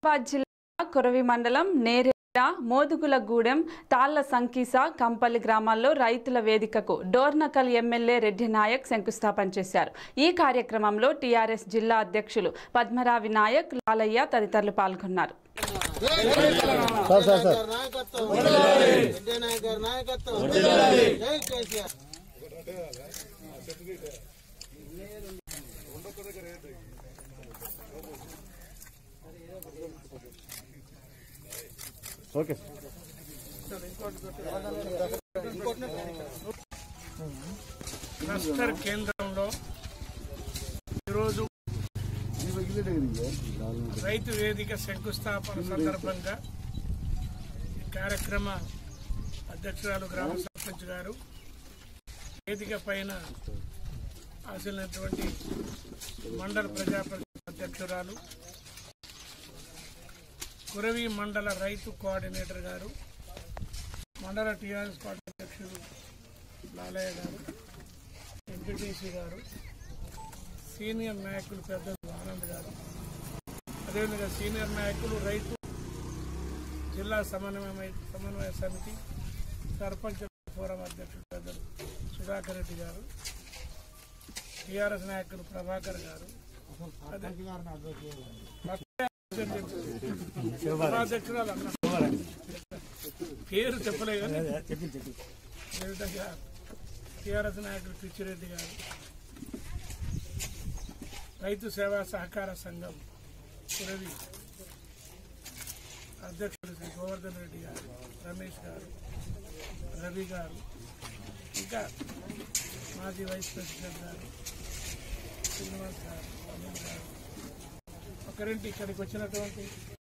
నిజామాబాద్ జిల్లా కొరవి మండలం నేరేడ మోదుగులగూడెం తాళ్ల సంకీస కంపల్లి గ్రామాల్లో రైతుల వేదికకు డోర్నకల్ ఎమ్మెల్యే రెడ్డి నాయక్ శంకుస్థాపన చేశారు ఈ కార్యక్రమంలో టీఆర్ఎస్ జిల్లా అధ్యక్షులు పద్మరావి నాయక్ లాలయ్య తదితరులు పాల్గొన్నారు సార్ సార్ సార్ నాయకత్వం రెడ్డి నాయక్ గారి నాయకత్వం జై కేసీఆర్ ఓకే క్లస్టర్ కేంద్రంలో ఈరోజు రైతు వేదిక శంకుస్థాపన సందర్భంగా ఈ కార్యక్రమ అధ్యక్షురాలు గ్రామ సర్పంచ్ గారు వేదిక పైన ఆసినటువంటి మండల ప్రజాప్రతినిధి అధ్యక్షురాలు కురవి మండల రైతు కోఆర్డినేటర్ గారు మండల టీఆర్ఎస్ పార్టీ అధ్యక్షుడు లాలయ్య గారు ఎంపీటీసీ గారు సీనియర్ నాయకులు పెద్దలు ఆనంద్ గారు అదేవిధంగా సీనియర్ నాయకులు రైతు జిల్లా సమన్వయ సమన్వయ సమితి సర్పంచ్ ఫోరం అధ్యక్షుడు పెద్దలు సుధాకర్ రెడ్డి గారు టీఆర్ఎస్ నాయకులు ప్రభాకర్ గారు అదే ఉపాధ్యక్షురాలు అన్న పేరు చెప్పలే కానీ అదేవిధంగా టీఆర్ఎస్ నాయకులు పిచ్చిరెడ్డి గారు రైతు సేవా సహకార సంఘం కురవి అధ్యక్షుడు శ్రీ గోవర్ధన్ రెడ్డి గారు రమేష్ గారు రవి గారు ఇంకా మాజీ వైస్ ప్రెసిడెంట్ గారు శ్రీనివాస్ గారు అనిల్ గారు ఒకరింటి ఇక్కడికి వచ్చినటువంటి